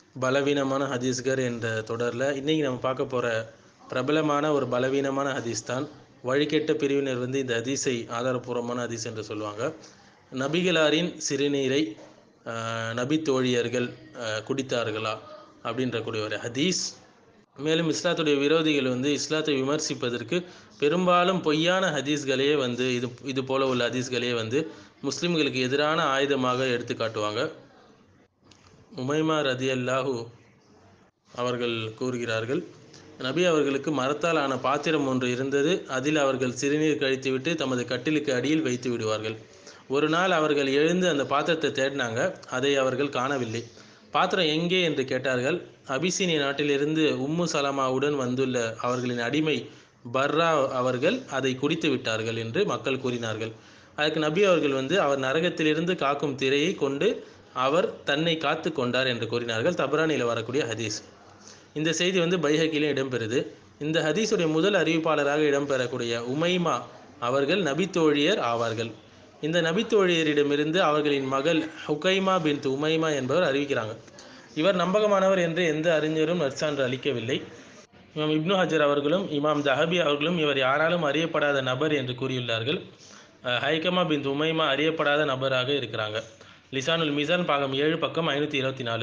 பலவீனமான ஹதீஸ்கர் என்ற தொடரில் இன்றைக்கி நம்ம பார்க்க போகிற பிரபலமான ஒரு பலவீனமான ஹதீஸ் தான் வழிகெட்ட பிரிவினர் வந்து இந்த ஹதீஸை ஆதாரபூர்வமான ஹதீஸ் என்று சொல்லுவாங்க நபிகளாரின் சிறுநீரை ஆஹ், நபி தோழியர்கள் ஆஹ், குடித்தார்களா அப்படின்ற கூடிய ஒரு ஹதீஸ் மேலும் இஸ்லாத்துடைய விரோதிகள் வந்து இஸ்லாத்தை விமர்சிப்பதற்கு பெரும்பாலும் பொய்யான ஹதீஸ்களையே வந்து இது இது போல உள்ள ஹதீஸ்களையே வந்து முஸ்லிம்களுக்கு எதிரான ஆயுதமாக எடுத்து காட்டுவாங்க உமைமா ரதி அல்லாஹூ அவர்கள் கூறுகிறார்கள் நபி அவர்களுக்கு மரத்தால் ஆன பாத்திரம் ஒன்று இருந்தது அதில் அவர்கள் சிறுநீர் கழித்துவிட்டு தமது கட்டிலுக்கு அடியில் வைத்து விடுவார்கள் ஒரு நாள் அவர்கள் எழுந்து அந்த பாத்திரத்தை தேடினாங்க அதை அவர்கள் காணவில்லை பாத்திரம் எங்கே என்று கேட்டார்கள் அபிசீனிய நாட்டிலிருந்து உம்மு சலமாவுடன் வந்துள்ள அவர்களின் அடிமை பர்ரா அவர்கள் அதை குடித்து விட்டார்கள் என்று மக்கள் கூறினார்கள் அதுக்கு நபி அவர்கள் வந்து அவர் நரகத்திலிருந்து காக்கும் திரையை கொண்டு அவர் தன்னை காத்து கொண்டார் என்று கூறினார்கள் தபரானியில் வரக்கூடிய ஹதீஸ் இந்த செய்தி வந்து பைஹக்கிலும் இடம்பெறுது இந்த ஹதீஸுடைய முதல் அறிவிப்பாளராக இடம்பெறக்கூடிய உமைமா அவர்கள் நபித்தோழியர் ஆவார்கள் இந்த நபித்தோழியரிடமிருந்து அவர்களின் மகள் ஹுகைமா பின் உமைமா என்பவர் அறிவிக்கிறாங்க இவர் நம்பகமானவர் என்று எந்த அறிஞரும் நற்சான்று அளிக்கவில்லை இமாம் இப்னு ஹஜர் அவர்களும் இமாம் தஹபி அவர்களும் இவர் யாராலும் அறியப்படாத நபர் என்று கூறியுள்ளார்கள் அஹ் ஹைகமா பின் உமைமா அறியப்படாத நபராக இருக்கிறாங்க லிசானுல் மிசான் பாகம் ஏழு பக்கம் ஐநூற்றி இருபத்தி நாலு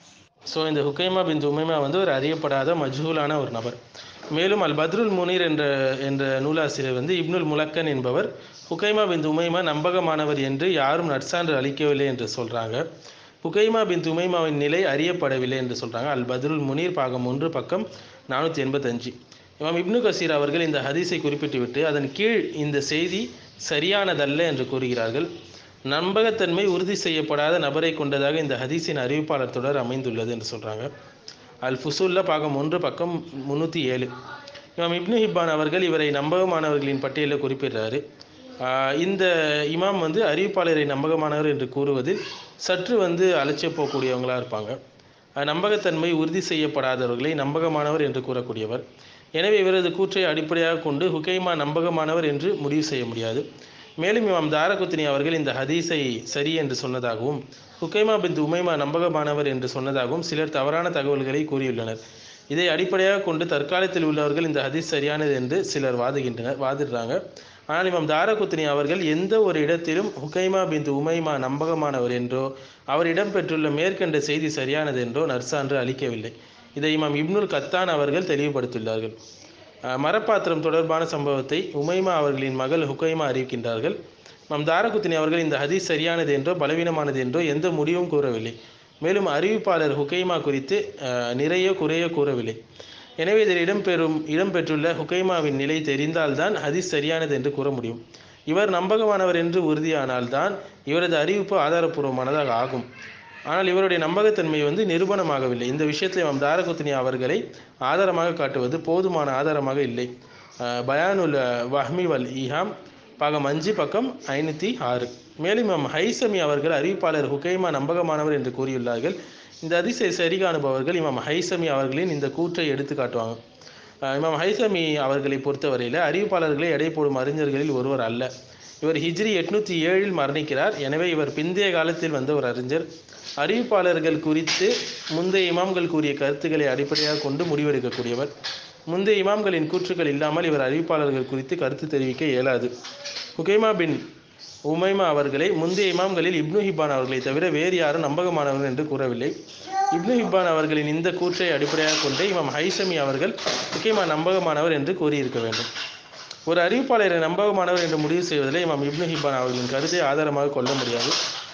ஸோ இந்த ஹுக்கைமா பின் உமைமா வந்து ஒரு அறியப்படாத மஜ்ஹூலான ஒரு நபர் மேலும் அல் பத்ருல் முனீர் என்ற என்ற நூலாசிரியர் வந்து இப்னுல் முலக்கன் என்பவர் ஹுக்கைமா பின் உமைமா நம்பகமானவர் என்று யாரும் நற்சான்று அளிக்கவில்லை என்று சொல்கிறாங்க ஹுகைமா பின் உமைமாவின் நிலை அறியப்படவில்லை என்று சொல்கிறாங்க அல் பத்ருல் முனீர் பாகம் ஒன்று பக்கம் நானூற்றி எண்பத்தஞ்சு இமாம் இப்னு கசீர் அவர்கள் இந்த ஹதீஸை குறிப்பிட்டுவிட்டு அதன் கீழ் இந்த செய்தி சரியானதல்ல என்று கூறுகிறார்கள் நம்பகத்தன்மை உறுதி செய்யப்படாத நபரை கொண்டதாக இந்த ஹதீஸின் அறிவிப்பாளர் தொடர் அமைந்துள்ளது என்று சொல்கிறாங்க அல் ஃபுசூல்ல பாகம் ஒன்று பக்கம் முந்நூற்றி ஏழு இமாம் இப்னு ஹிப்பான் அவர்கள் இவரை நம்பகமானவர்களின் பட்டியலில் குறிப்பிடுறாரு ஆஹ் இந்த இமாம் வந்து அறிவிப்பாளரை நம்பகமானவர் என்று கூறுவதில் சற்று வந்து அலட்சிய போகக்கூடியவங்களாக இருப்பாங்க ஆஹ் நம்பகத்தன்மை உறுதி செய்யப்படாதவர்களை நம்பகமானவர் என்று கூறக்கூடியவர் எனவே இவரது கூற்றை அடிப்படையாக கொண்டு ஹுகைமா நம்பகமானவர் என்று முடிவு செய்ய முடியாது மேலும் இமாம் தாரகுத்தினி அவர்கள் இந்த ஹதீஸை சரி என்று சொன்னதாகவும் ஹுகைமா பின் உமைமா நம்பகமானவர் என்று சொன்னதாகவும் சிலர் தவறான தகவல்களை கூறியுள்ளனர் இதை அடிப்படையாக கொண்டு தற்காலத்தில் உள்ளவர்கள் இந்த ஹதீஸ் சரியானது என்று சிலர் வாதுகின்றனர் வாதிடுறாங்க ஆனால் இமாம் தாரகுத்தினி அவர்கள் எந்த ஒரு இடத்திலும் ஹுகைமா பின் உமைமா நம்பகமானவர் என்றோ அவர் இடம்பெற்றுள்ள மேற்கண்ட செய்தி சரியானது என்றோ நற்சான்று அளிக்கவில்லை இதை இமாம் இப்னுல் கத்தான் அவர்கள் தெளிவுபடுத்தியுள்ளார்கள் அஹ் மரப்பாத்திரம் தொடர்பான சம்பவத்தை உமைமா அவர்களின் மகள் ஹுகைமா அறிவிக்கின்றார்கள் நம் தாரகுத்தினி அவர்கள் இந்த ஹதீஸ் சரியானது என்றோ பலவீனமானது என்றோ எந்த முடிவும் கூறவில்லை மேலும் அறிவிப்பாளர் ஹுகைமா குறித்து அஹ், நிறைய குறைய கூறவில்லை எனவே இதில் இடம்பெறும் இடம்பெற்றுள்ள ஹுகைமாவின் நிலை தெரிந்தால்தான் ஹதீஸ் சரியானது என்று கூற முடியும் இவர் நம்பகமானவர் என்று உறுதியானால்தான் இவரது அறிவிப்பு ஆதாரப்பூர்வமானதாக ஆகும் ஆனால் இவருடைய நம்பகத்தன்மை வந்து நிரூபணமாகவில்லை இந்த விஷயத்தில் இமாம் தாரகுத்தினி அவர்களை ஆதாரமாக காட்டுவது போதுமான ஆதாரமாக இல்லை அஹ் பயானுல் வஹ்மி வல் ஈஹாம் பாகம் அஞ்சு பக்கம் ஐநூற்றி ஆறு மேலும் இமாம் ஹைசமி அவர்கள் அறிவிப்பாளர் ஹுகைமா நம்பகமானவர் என்று கூறியுள்ளார்கள் இந்த அதிசய சரி காணுபவர்கள் இமாம் ஹைசமி அவர்களின் இந்த கூற்றை எடுத்து காட்டுவாங்க அஹ் இமாம் ஹைசமி அவர்களை பொறுத்தவரையில் அறிவிப்பாளர்களை எடை போடும் அறிஞர்களில் ஒருவர் அல்ல இவர் ஹிஜ்ரி எட்நூற்றி ஏழில் மரணிக்கிறார் எனவே இவர் பிந்தைய காலத்தில் வந்த ஒரு அறிஞர் அறிவிப்பாளர்கள் குறித்து முந்தைய இமாம்கள் கூறிய கருத்துக்களை அடிப்படையாக கொண்டு முடிவெடுக்கக்கூடியவர் முந்தைய இமாம்களின் கூற்றுக்கள் இல்லாமல் இவர் அறிவிப்பாளர்கள் குறித்து கருத்து தெரிவிக்க இயலாது ஹுகைமா பின் உமைமா அவர்களை முந்தைய இமாம்களில் இப்னு ஹிப்பான் அவர்களை தவிர வேறு யாரும் நம்பகமானவர்கள் என்று கூறவில்லை இப்னு ஹிப்பான் அவர்களின் இந்த கூற்றை அடிப்படையாக கொண்டு இமாம் ஹைசமி அவர்கள் ஹுகைமா நம்பகமானவர் என்று கூறியிருக்க வேண்டும் ஒரு அறிவிப்பாளரை நம்பகமானவர் என்று முடிவு செய்வதில் இமாம் இப்னு ஹிப்பான் அவர்களின் கருத்தை ஆதாரமாக கொள்ள முடியாது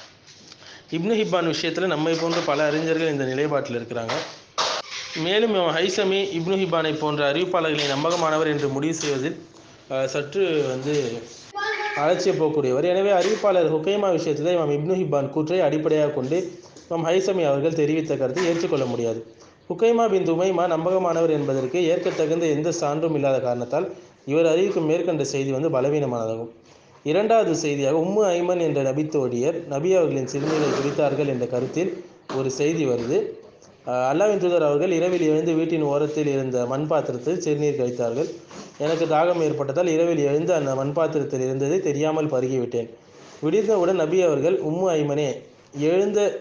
இப்னு ஹிப்பான் விஷயத்தில் நம்மை போன்ற பல அறிஞர்கள் இந்த நிலைப்பாட்டில் இருக்கிறாங்க மேலும் இமாம் ஹைசமி இப்னு ஹிப்பானை போன்ற அறிவிப்பாளர்களை நம்பகமானவர் என்று முடிவு செய்வதில் அஹ், சற்று வந்து அலட்சிய போகக்கூடியவர் எனவே அறிவிப்பாளர் ஹுகைமா விஷயத்தில் இமாம் இப்னு ஹிப்பான் கூற்றை அடிப்படையாக கொண்டு இமாம் ஹைசமி அவர்கள் தெரிவித்த கருத்தை ஏற்றுக்கொள்ள முடியாது ஹுகைமா பின் துமைமா நம்பகமானவர் என்பதற்கு ஏற்கத்தகுந்த எந்த சான்றும் இல்லாத காரணத்தால் இவர் அறிவிக்கும் மேற்கண்ட செய்தி வந்து பலவீனமானதாகும் இரண்டாவது செய்தியாக உம்மு ஐமன் என்ற நபித்தோடியர் நபி அவர்களின் சிறுநீரை குடித்தார்கள் என்ற கருத்தில் ஒரு செய்தி வருது அஹ் அல்லாஹ்வின் தூதர் அவர்கள் இரவில் எழுந்து வீட்டின் ஓரத்தில் இருந்த மண் பாத்திரத்தில் சிறுநீர் கழித்தார்கள் எனக்கு தாகம் ஏற்பட்டதால் இரவில் எழுந்து அந்த மண் பாத்திரத்தில் இருந்ததை தெரியாமல் பருகிவிட்டேன் விடிந்தவுடன் நபி அவர்கள் உம்மு ஐமனே எழுந்த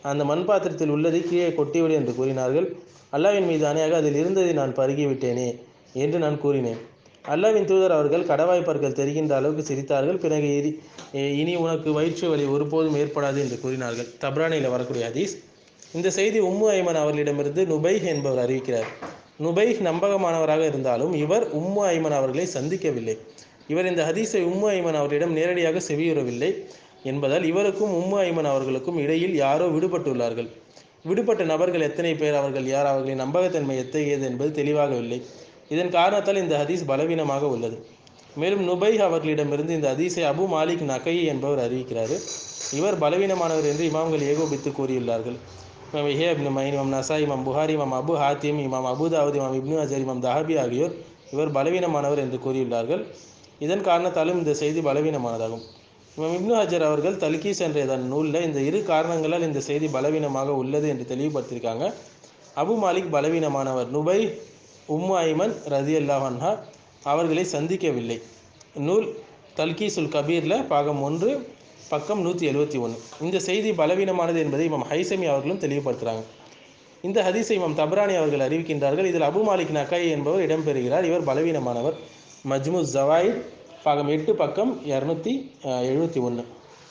அந்த மண் பாத்திரத்தில் உள்ளதை கீழே கொட்டிவிடு என்று கூறினார்கள் அல்லாவின் மீது ஆணையாக அதில் இருந்ததை நான் பருகிவிட்டேனே என்று நான் கூறினேன் அல்லாவின் தூதர் அவர்கள் கடவாய்ப்பற்கள் தெரிகின்ற அளவுக்கு சிரித்தார்கள் பிறகு இனி இனி உனக்கு வயிற்று வலி ஒருபோதும் ஏற்படாது என்று கூறினார்கள் தப்ரானியில் வரக்கூடிய ஹதீஸ் இந்த செய்தி உம்மு ஐமன் அவர்களிடமிருந்து நுபைஹ் என்பவர் அறிவிக்கிறார் நுபைஹ் நம்பகமானவராக இருந்தாலும் இவர் உம்மு ஐமன் அவர்களை சந்திக்கவில்லை இவர் இந்த ஹதீஸை உம்மு ஐமன் அவர்களிடம் நேரடியாக செவியுறவில்லை என்பதால் இவருக்கும் உம்மு ஐமன் அவர்களுக்கும் இடையில் யாரோ விடுபட்டுள்ளார்கள் விடுபட்ட நபர்கள் எத்தனை பேர் அவர்கள் யார் அவர்களின் நம்பகத்தன்மை எத்தகையது என்பது தெளிவாகவில்லை இதன் காரணத்தால் இந்த ஹதீஸ் பலவீனமாக உள்ளது மேலும் நுபை அவர்களிடமிருந்து இந்த ஹதீஸை அபு மாலிக் நகை என்பவர் அறிவிக்கிறார் இவர் பலவீனமானவர் என்று இமாம்கள் ஏகோபித்து கூறியுள்ளார்கள் இமாம் இஹே இப்னு மைன் இமாம் நசா இமாம் புகாரி இமாம் அபு ஹாத்திம் இமாம் அபுதாவுத் இமாம் இப்னு அஜர் இமாம் தஹாபி ஆகியோர் இவர் பலவீனமானவர் என்று கூறியுள்ளார்கள் இதன் காரணத்தாலும் இந்த செய்தி பலவீனமானதாகும் இமாம் இப்னு ஹஜர் அவர்கள் தல்கீஸ் என்ற இதன் நூலில் இந்த இரு காரணங்களால் இந்த செய்தி பலவீனமாக உள்ளது என்று தெளிவுபடுத்தியிருக்காங்க அபு மாலிக் பலவீனமானவர் நுபை உம்மு ஐமன் ரதி அல்லாஹன்ஹா அவர்களை சந்திக்கவில்லை நூல் தல்கீசுல் கபீரில் பாகம் ஒன்று பக்கம் நூற்றி எழுபத்தி ஒன்று இந்த செய்தி பலவீனமானது என்பதை இமாம் ஹைசமி அவர்களும் தெளிவுபடுத்துகிறாங்க இந்த ஹதீஸை இமாம் தப்ரானி அவர்கள் அறிவிக்கின்றார்கள் இதில் அபு மாலிக் நக்காய் என்பவர் இடம்பெறுகிறார் இவர் பலவீனமானவர் மஜ்மு ஜவாயித் பாகம் எட்டு பக்கம் இரநூத்தி எழுபத்தி ஒன்று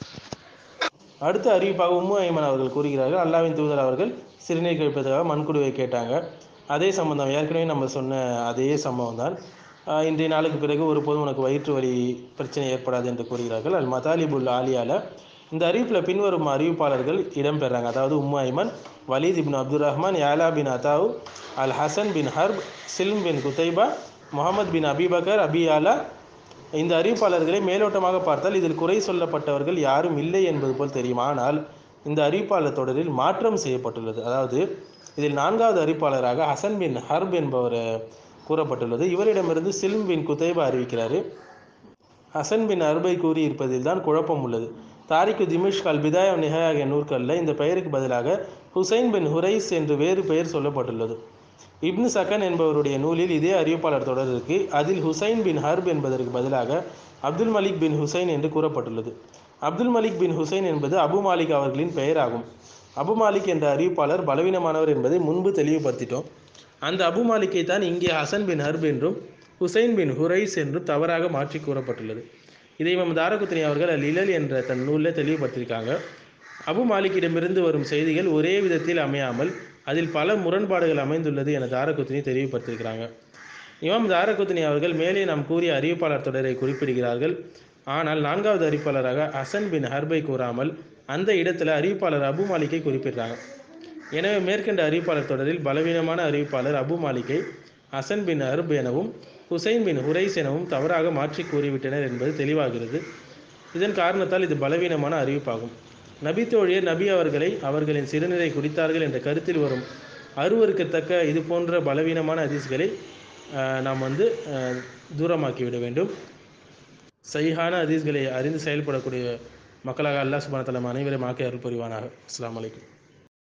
அடுத்த அறிவிப்பாக உம்மு ஐமன் அவர்கள் கூறுகிறார்கள் அல்லாவின் தூதர் அவர்கள் சிறுநீர் கழிப்பதற்காக மண்குடுவை கேட்டாங்க அதே சம்பந்தம் ஏற்கனவே நம்ம சொன்ன அதே சம்பவம் தான் ஆஹ் இன்றைய நாளுக்கு பிறகு ஒருபோதும் உனக்கு வயிற்று வலி பிரச்சனை ஏற்படாது என்று கூறுகிறார்கள் அல் மதாலிபுல் ஆலியால இந்த அறிவிப்பில் பின்வரும் அறிவிப்பாளர்கள் இடம்பெறாங்க அதாவது Umm Ayman Walid ibn Abdul Rahman Yala bin Ata al Hasan bin Harb Salm bin Qutaiba Muhammad bin Abi Bakr Abi Yala இந்த அறிவிப்பாளர்களை மேலோட்டமாக பார்த்தால் இதில் குறை சொல்லப்பட்டவர்கள் யாரும் இல்லை என்பது போல் தெரியும் ஆனால் இந்த அறிவிப்பாளர் தொடரில் மாற்றம் செய்யப்பட்டுள்ளது அதாவது இதில் நான்காவது அறிவிப்பாளராக ஹசன் பின் ஹர்ப் என்பவர் கூறப்பட்டுள்ளது இவரிடமிருந்து சில்ம் பின் குத்தைபா அறிவிக்கிறாரு ஹசன் பின் அர்பை கூறியிருப்பதில் தான் குழப்பம் உள்ளது தாரிக்கு திமிஷ்க் அல் பிதாய நிஹா ஆகிய நூற்களில் இந்த பெயருக்கு பதிலாக ஹுசைன் பின் ஹுரைஸ் என்று வேறு பெயர் சொல்லப்பட்டுள்ளது இப்னு சக்கன் என்பவருடைய நூலில் இதே அறிவிப்பாளர் தொடர் இருக்கு அதில் ஹுசைன் பின் ஹர்ப் என்பதற்கு பதிலாக அப்துல் மலிக் பின் ஹுசைன் என்று கூறப்பட்டுள்ளது அப்துல் மலிக் பின் ஹுசைன் என்பது அபு மாலிக் அவர்களின் பெயராகும் அபு மாலிக் என்ற அறிவிப்பாளர் பலவீனமானவர் என்பதை முன்பு தெளிவுபடுத்திட்டோம் அந்த அபு மாலிக்கை தான் இங்கே ஹசன் பின் ஹர்ப் என்றும் ஹுசைன் பின் ஹுரைஸ் என்றும் தவறாக மாற்றி கூறப்பட்டுள்ளது இதை இமாம் தாரகுத்னி அவர்கள் அல் இலல் என்ற தன் நூலில் தெளிவுபடுத்தியிருக்காங்க அபு மாலிக்கிடமிருந்து வரும் செய்திகள் ஒரே விதத்தில் அமையாமல் அதில் பல முரண்பாடுகள் அமைந்துள்ளது என தாரகுத்னி தெளிவுபடுத்தியிருக்கிறாங்க இமாம் தாரகுத்னி அவர்கள் மேலே நாம் கூறிய அறிவிப்பாளர் தொடரை குறிப்பிடுகிறார்கள் ஆனால் நான்காவது அறிவிப்பாளராக ஹசன் பின் ஹர்பை கூறாமல் அந்த இடத்துல அறிவிப்பாளர் அபு மாலிக்கை குறிப்பிடுறாங்க எனவே மேற்கண்ட அறிவிப்பாளர் தொடரில் பலவீனமான அறிவிப்பாளர் அபு மாலிக்கை ஹசன் பின் ஹர்ப் எனவும் ஹுசைன் பின் ஹுரைஸ் எனவும் தவறாக மாற்றி கூறிவிட்டனர் என்பது தெளிவாகிறது இதன் காரணத்தால் இது பலவீனமான அறிவிப்பாகும் நபி தோழியர் நபி அவர்களை அவர்களின் சிறுநீரை குடித்தார்கள் என்ற கருத்தில் வரும் அருவருக்கத்தக்க இது போன்ற பலவீனமான ஹதீஸ்களை ஆஹ், நாம் வந்து ஆஹ், தூரமாக்கி விட வேண்டும் சைஹான ஹதீஸ்களை அறிந்து செயல்படக்கூடிய மக்களாக அல்லாஹ் சுப்ஹானஹு வ தஆலா நம் அனைவரையும் ஆக்கி அருள் புரிவானாக அஸ்ஸலாமு அலைக்கும்